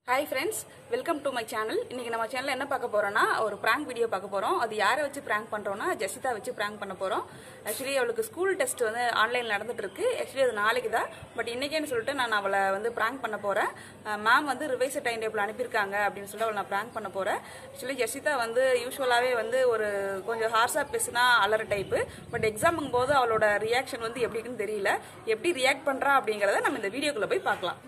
Hi friends welcome to my channel இன்னைக்கு நம்ம சேனல்ல என்ன பார்க்க போறோம்னா ஒரு prank வீடியோ பார்க்க போறோம் அது யாரை வச்சு prank பண்றோம்னா ஜெசிதா வச்சு prank பண்ண போறோம் ஆக்சுவலி அவளுக்கு ஸ்கூல் டெஸ்ட் வந்து ஆன்லைன்ல நடந்துட்டு இருக்கு ஆக்சுவலி அது நாளைக்கு தான் பட் இன்னைக்கேன்னு சொல்லிட்டு நான் அவளை வந்து prank பண்ண போறேன் மேம் வந்து ரிவைஸ் டைம் டேபிள் அனுப்பியிருக்காங்க அப்படின்னு சொல்லிட்டு அவளை நான் prank பண்ண போறேன் ஆக்சுவலி ஜெசிதா வந்து யூஸ்வலாவே வந்து ஒரு கொஞ்சம் ஹார்ஸா பேசினா அலற டைப்பு பட் எக்ஸாமுங்கும் போது அவளோட ரியாக்ஷன் வந்து எப்படி இருக்குன்னு தெரியல எப்படி ரியாக்ட் பண்றா அப்படிங்கறத நம்ம இந்த வீடியோக்குள்ள போய் பார்க்கலாம்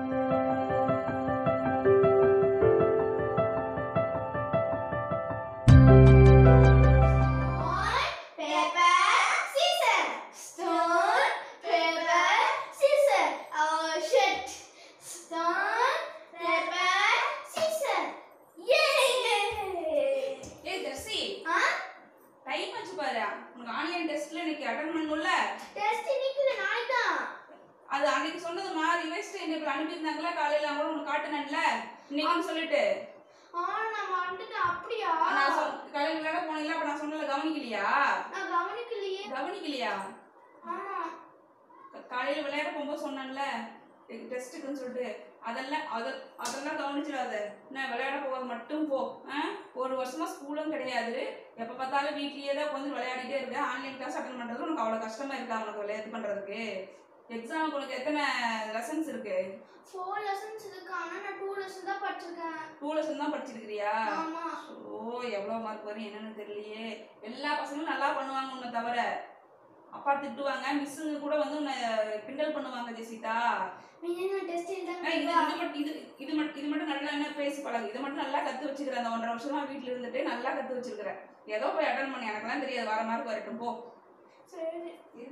paper, scissor. Stone, paper, scissor. Oh shit. Stone, paper, scissor. Yay! ஏய் தர்சி ஆ? டைம் ஆச்சு பாரு உனக்கு ஆன்லைன் டெஸ்ட்ல இன்னைக்கு அட்டன் பண்ணணும்ல Test இன்னைக்கு இல்ல, நாளைக்கு தான். அது அன்னைக்கு சொன்னதுமா ரிவைஸ் டைம் டேபிள் அனுப்பியிருந்தாங்களா காலையில அவங்க உனக்கு காட்டுனேன்ல இன்னைக்குன்னு சொல்லிட்டு ஆ, நான் மறந்துட்டேன். அப்படியா? நான் சொல் காலையில விளையாட போனீங்களா அப்ப நான் சொன்னல கவனிக்கலையா நான் கவனிக்கலையே. கவனிக்கலையா ஆமா. கா- காலையில விளையாட போகும்போது சொன்னேன்ல டெஸ்ட்டுக்குன்னு சொல்லிட்டு அதெல்லாம் அத அதெல்லாம் கவனிச்சிடாத என்ன விளையாட போவது மட்டும் போ ஆ? ஒரு வருஷமா ஸ்கூலும் கிடையாது எப்ப பார்த்தாலும் வீட்லயே தான் உட்காந்து விளையாடிட்டே இருக்க ஆன்லைன் கிளாஸ் அட்டன் பண்றது உனக்கு அவ்வளவு கஷ்டமா இருக்கா உனக்கு விளையாட்டு பண்றதுக்கு எக்ஸாமுக்கு உனக்கு எத்தனை லெசன்ஸ் இருக்கு Four lessons இருக்கு. ஆனா நான் two lessons தான் படிச்சிருக்கேன். டூ லெசன் தான் படிச்சிருக்கிறியா ஆமா. ஓ எவ்வளவு மார்க் வரும் என்னன்னு தெரியலையே எல்லா பசங்களும் நல்லா பண்ணுவாங்க உன்னை தவிர அப்பா திட்டுவாங்க மிஸ்ஸுங்க கூட வந்து உன்னை கிண்டல் பண்ணுவாங்க ஜெசிதா நீங்க நான் test ஆ, இது எழுதாம இது மட்டும் இது இது மட்டும் இது மட்டும் நல்லா என்ன பேசி பழகு இதை மட்டும் நல்லா கத்து வச்சுக்கிற அந்த ஒன்றரை வருஷமா வீட்ல இருந்துட்டு நல்லா கத்து வச்சிருக்கிற ஏதோ போய் அட்டன் பண்ணி எனக்கெல்லாம் தெரியாது வர மார்க் வரட்டும் போ சரி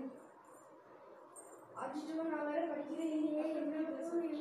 அடிச்சுட்டு நான் வேற படிக்கிறேன் என்ன பண்ணுறது?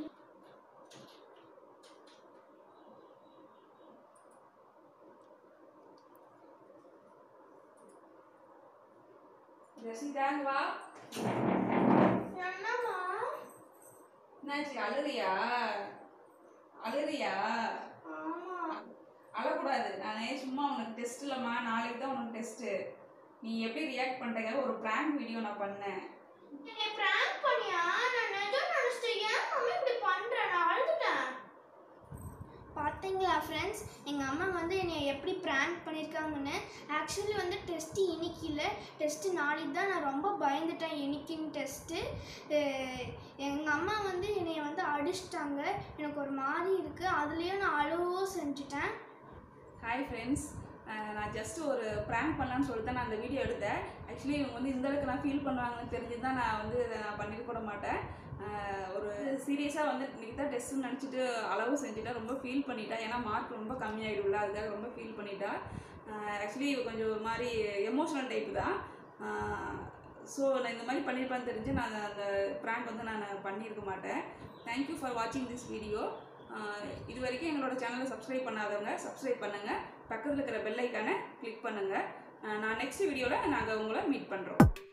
ஜெசிதா இங்க வா என்னம்மா என்னாச்சு அழுறியா அழுறியா ஆமா அழக்கூடாது நானே சும்மா உனக்கு டெஸ்ட் இல்லம்மா நாளைக்கு தான் உனக்கு டெஸ்ட் நீ எப்படி ரியாக்ட் பண்றீங்க ஒரு பிராங்க் வீடியோ நான் பண்ணேன் நீ பிராங்க் பண்ணியா நான் நிஜம் நினைச்சிட்டேன் ஏன் மம்மி இப்படி பண்ற நான் அழுதுட்டேன் பார்த்தீங்களா ஃப்ரெண்ட்ஸ் எங்கள் அம்மா வந்து என்னை எப்படி ப்ராங்க் பண்ணியிருக்காங்கன்னு ஆக்சுவலி வந்து டெஸ்ட்டு இன்னைக்கு இல்லை டெஸ்ட்டு நாளைக்கு தான் நான் ரொம்ப பயந்துட்டேன் இன்னைக்குன்னு டெஸ்ட்டு எங்கள் அம்மா வந்து என்னை வந்து அடிச்சிட்டாங்க எனக்கு ஒரு மாதிரி இருக்குது அதுலேயும் நான் அழுவவும் செஞ்சுட்டேன் ஹாய் ஃப்ரெண்ட்ஸ் நான் ஜஸ்ட் ஒரு ப்ராங்க் பண்ணலான்னு சொல்லிட்டு தான் நான் அந்த வீடியோ எடுத்தேன் ஆக்சுவலி இவங்க வந்து இந்த அளவுக்கு நான் ஃபீல் பண்ணுவாங்கன்னு தெரிஞ்சு தான் நான் வந்து இதை நான் பண்ணிருக்க கூட மாட்டேன் அஹ் ஒரு சீரியஸாக வந்து இன்னைக்கு தான் டெஸ்ட்னு நினச்சிட்டு அளவு செஞ்சுட்டா ரொம்ப ஃபீல் பண்ணிட்டா ஏன்னா மார்க் ரொம்ப கம்மியாயிடும்ல அதுக்காக ரொம்ப ஃபீல் பண்ணிட்டா ஆக்சுவலி கொஞ்சம் ஒரு மாதிரி எமோஷனல் டைப் தான் ஸோ நான் இந்த மாதிரி பண்ணியிருப்பான்னு தெரிஞ்சு நான் அந்த ப்ராங்க் வந்து நான் பண்ணியிருக்க மாட்டேன் தேங்க்யூ ஃபார் வாட்சிங் திஸ் வீடியோ இது வரைக்கும் எங்களோட சேனலை சப்ஸ்கிரைப் பண்ணாதவங்க சப்ஸ்கிரைப் பண்ணுங்கள் பக்கத்தில் இருக்கிற பெல் ஐக்கானை கிளிக் பண்ணுங்கள் நான் நெக்ஸ்ட் வீடியோவில் நாங்கள் உங்களை மீட் பண்ணுறோம்